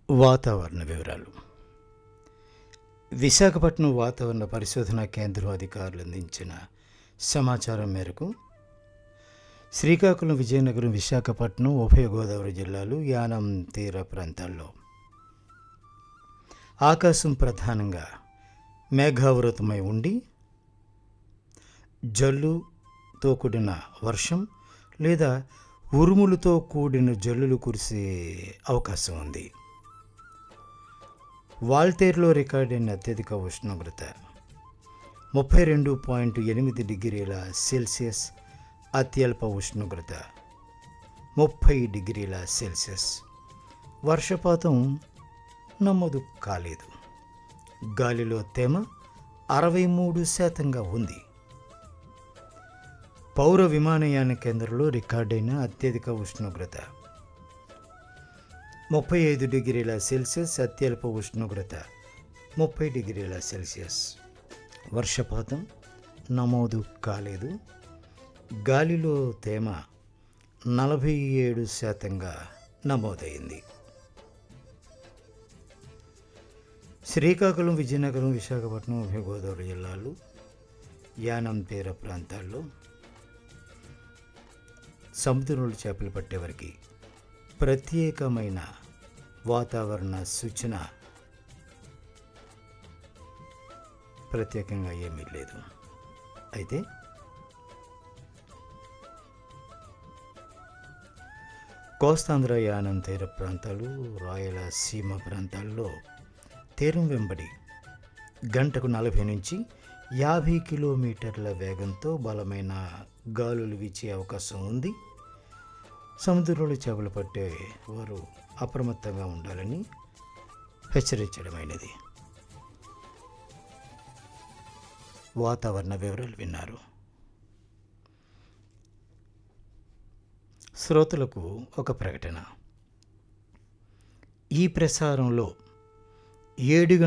వాతావరణ వివరాలు విశాఖపట్నం వాతావరణ పరిశోధనా కేంద్రం అధికారులు అందించిన సమాచారం మేరకు శ్రీకాకుళం విజయనగరం విశాఖపట్నం ఉభయ గోదావరి జిల్లాలు యానం తీర ప్రాంతాల్లో ఆకాశం ప్రధానంగా మేఘావృతమై ఉండి జల్లుతో కూడిన వర్షం లేదా ఉరుములతో కూడిన జల్లులు కురిసే అవకాశం ఉంది వాల్తేరులో రికార్డైన అత్యధిక ఉష్ణోగ్రత ముప్పై రెండు పాయింట్ ఎనిమిది డిగ్రీల సెల్సియస్ అత్యల్ప ఉష్ణోగ్రత ముప్పై డిగ్రీల సెల్సియస్ వర్షపాతం నమోదు కాలేదు గాలిలో తేమ అరవై మూడు శాతంగా ఉంది పౌర విమానయాన కేంద్రంలో రికార్డైన అత్యధిక ఉష్ణోగ్రత ముప్పై ఐదు డిగ్రీల సెల్సియస్ అత్యల్ప ఉష్ణోగ్రత ముప్పై డిగ్రీల సెల్సియస్ వర్షపాతం నమోదు కాలేదు గాలిలో తేమ నలభై ఏడు శాతంగా నమోదైంది శ్రీకాకుళం విజయనగరం విశాఖపట్నం ఉభయ గోదావరి జిల్లాలు యానం తీర ప్రాంతాల్లో సముద్రంలో చేపలు పట్టేవారికి ప్రత్యేకమైన వాతావరణ సూచన ప్రత్యేకంగా ఏమీ లేదు అయితే కోస్తాంధ్ర యానం తీర ప్రాంతాలు రాయలసీమ ప్రాంతాల్లో తీరం వెంబడి గంటకు నలభై నుంచి యాభై కిలోమీటర్ల వేగంతో బలమైన గాలులు వీచే అవకాశం ఉంది సముద్రంలో చేపలు పట్టే వారు అప్రమత్తంగా ఉండాలని హెచ్చరించడమైనది వాతావరణ వివరాలు విన్నారు శ్రోతలకు ఒక ప్రకటన ఈ ప్రసారంలో ఏడు